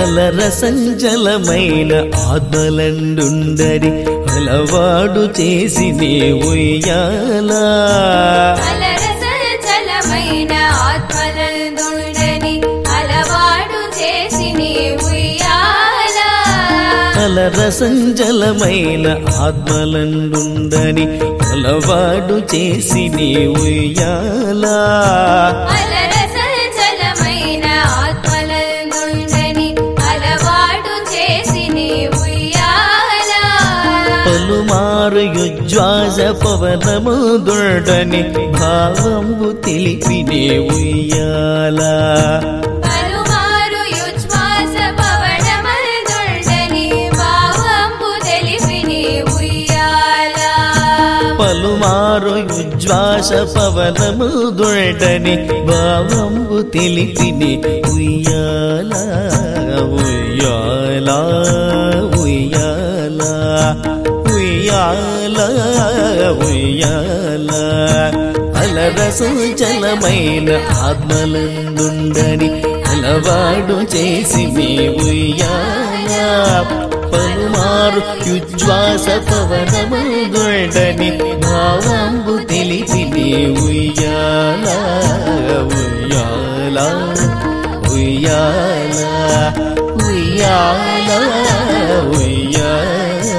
అలర సంచలమైన ఆత్మలండుండరి అలవాడు చేసి నే ఉయ్యాలా అలరసలమైన ఆత్మలందుండని అలవాడు చేసి నీ ఉయ్యాలా అలర సంచలమైన ఆత్మలండుండని అలవాడు చేసి నే ఉయ్యాలా అలరసలమైన ఆత్మలందుండని అలవాడు చేసి నీ ఉయ్యాలా పలుమారు యుజ్వాస పవనము దొడని భావంబు తెలిపినే ఉయ్యాలా పలుమారు యుజ్వాస పవనమందుండని భావంబు తెలిపి నీ ఉయ్యాలా పలుమారు యుజ్వాస పవనము దొడని భావంబు తెలిపినే ఉయ్యాలా ఉయ్యాలా ఉయ్యాలా ఉయ్యాలా ఉయ్యాలా అలరసు జలమైన ఆత్మలందుండని అలవాడు చేసి మే ఉయ్యాలా పలుమారు యుజ్వాస పవనము దొడని భావంబు తెలిపి నే ఉయ్యాలా ఉయ్యాలా ఉయ్యాలా ఉయ్యాలా ఉయ్యాలా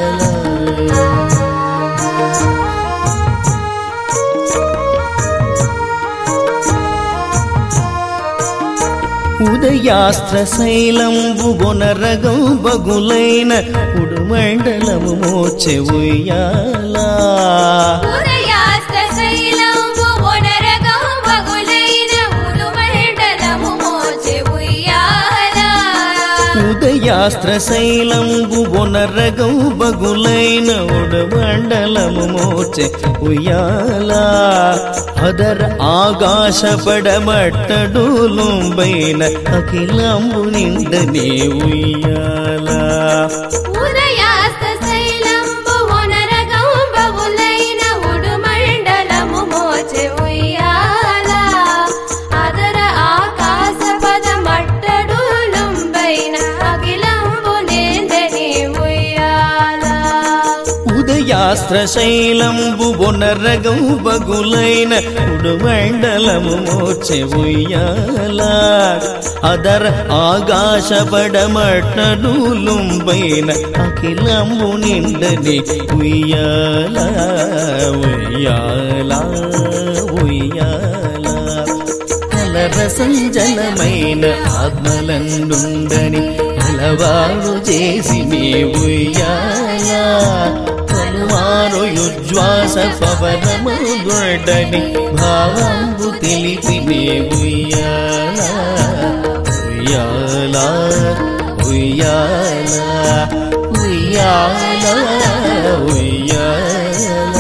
ఉదయాస్త్ర శైలంబు బొనరగం బగులైన ఉడుమండలము మోచె ఉయ్యాలా ఉదయాస్త శైలంబు ఒనరగం బగులైన ఉడుమండలము మోచె ఉయ్యాలా ఉదయాస్త్ర శైలంబు బొనరగం బగులైన ఉడుమండలము మోచె ఉయ్యాలా అదర ఆకాశ పడమట్టడులుంబైన అఖిలంబు నిండనే ఉయ్యాలా ఉదయాస్త శైలంబు ఒనరగం బగులైన ఉడుమండలము మోచె ఉయ్యాలా అదర ఆకాశ పద మట్టడులుంబైన అఖిలంబు నిందని ఉయ్యాలా ఉదయాస్త్ర శైలంబు బొనరగం బగులైన ఉడుమండలము మోచె ఉయ్యాలా అదర ఆకాశ పడమట్టడులుంబైన అఖిలంబు నిండని ఉయ్యాలా ఉయ్యాలా ఉయ్యాలా కలర సంజలమైన ఆత్మలండుండని అలవాడు చేసి మే ఉయ్యాలా పలుమారు యుజ్వాస పవనము దొడని భావంబు తెలిపి మే ఉయ్యాలా ఉయ్యాలా ఉయ్యాలా ఉయ్యాలా ఉయ్యాలా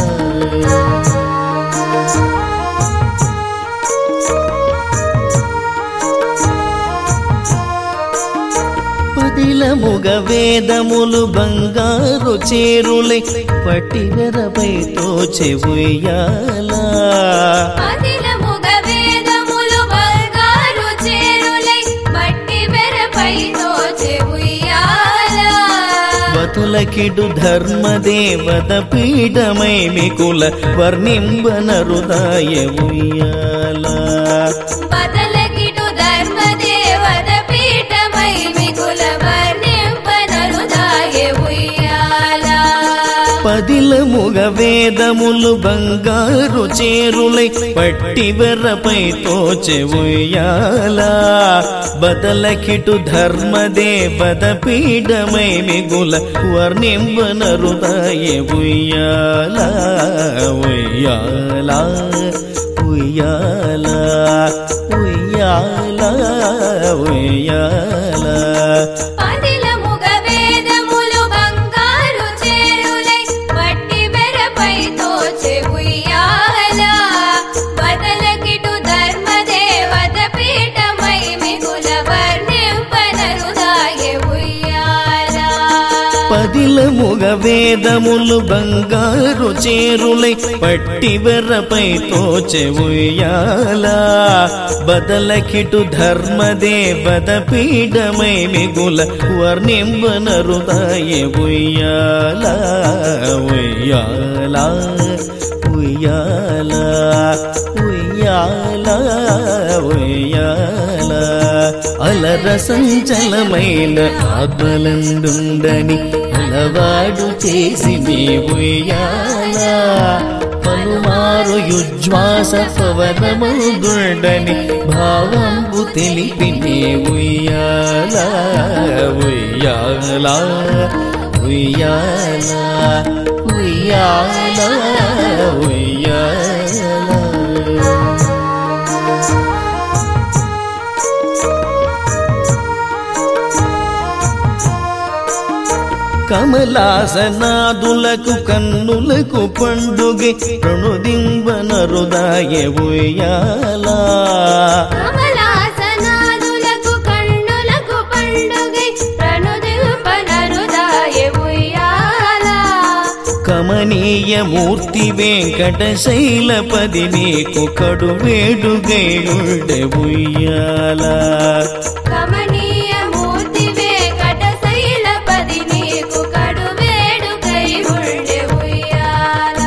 పదిలముగ వేదములు బంగారు చేరులై పట్టి వెరపై తోచె ఉయ్యాలా అదిలముగ వేదములు బంగారు చేరులై మట్టి మెరపై తోచె ఉయ్యాలా వతులకిడు ధర్మదేవత పీఠమై మికుల వర్ణింబనరుదాయ ఉయ్యాలా బదలకిటు ధర్మదేవత పీఠమై మిగుల వర్ణింపనరుదాయ ఉయ్యాలా పదిలముగ వేదములు బంగారు చేరులై పట్టి వెర్రపై తోచె ఉయ్యాలా బదలకిటు ధర్మదేవత పీఠమై మిగుల వర్ణింబనరుదాయ ఉయ్యాలా ఉయ్యాలా ఉయ్యాలా ఉయ్యాలా ఉయ్యాలా అదిలముగ వేదములు బంగారు చేరులై మట్టి మెరపై తోచె ఉయ్యాలా బదలకిటు ధర్మదేవత పీఠమై మిగుల వర్ణింపనరుదాయ ఉయ్యాలా పదిలము పదిలముగ వేదములు బంగారు చేరులై పట్టివెర్రపై తోచె ఉయ్యాల బదలకిటు ధర్మదేవద పీఠమై మిగుల వర్ణింబనరుదాయ ఉయ్యాల ఉయ్యాల ఉయ్యాల ఉయ్యాల ఉయ్యాల అలర సంచలమైన ఆత్మలందుండని అలవాడు చేసి నీ ఉయ్యాల పలుమారు యుజ్వాస పవనముందుండని భావంబు తెలిపి నీ ఉయ్యాల ఉయ్యాల ఉయ్యాల ఉయ్యాల ఉయ్యాల కమలాసనాదులకు కన్నులకు పండుగ ప్రణుదింబనరుదాయ ఉయ్యాల కమలాసనాదులకు కన్నులకు పండుగై ప్రణుదింపనరుదాయ ఉయ్యాల కమనీయ మూర్తి వెంకట శైలపది నీకు కడు వేడుగై ఉండే ఉయ్యాల కమనీయ మూర్తి వేకట శైలపది నీకు కడు వేడుకై ఉండే ఉయ్యాల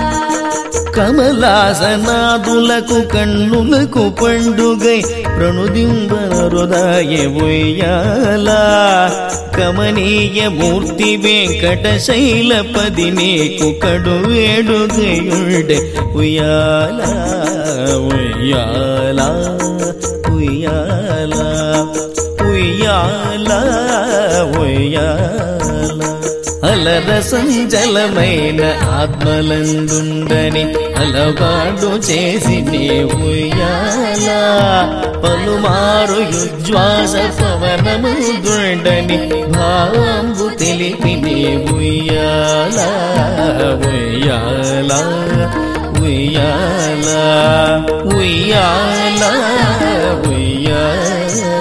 కమలాసనాదులకు కన్నులకు పండుగై ప్రణుదింబన హృదయ ఉయ్యాల కమనీయ మూర్తి వెంకట శైలపది నీకు కడు వేడుగయుండే ఉయ్యాల ఉయ్యాల ఉయ్యాల ఉయ్యాల ఉయ్యాల అలర సంచలమైన ఆత్మలందుండని అలవాడు చేసి నీ ఉయ్యాల పలుమారు యుజ్వాస పవనము దుండని భావంబు తెలిపి నీ ఉయ్యాల ఉయ్యాల ఉయ్యాల ఉయ్యాల ఉయ్యాల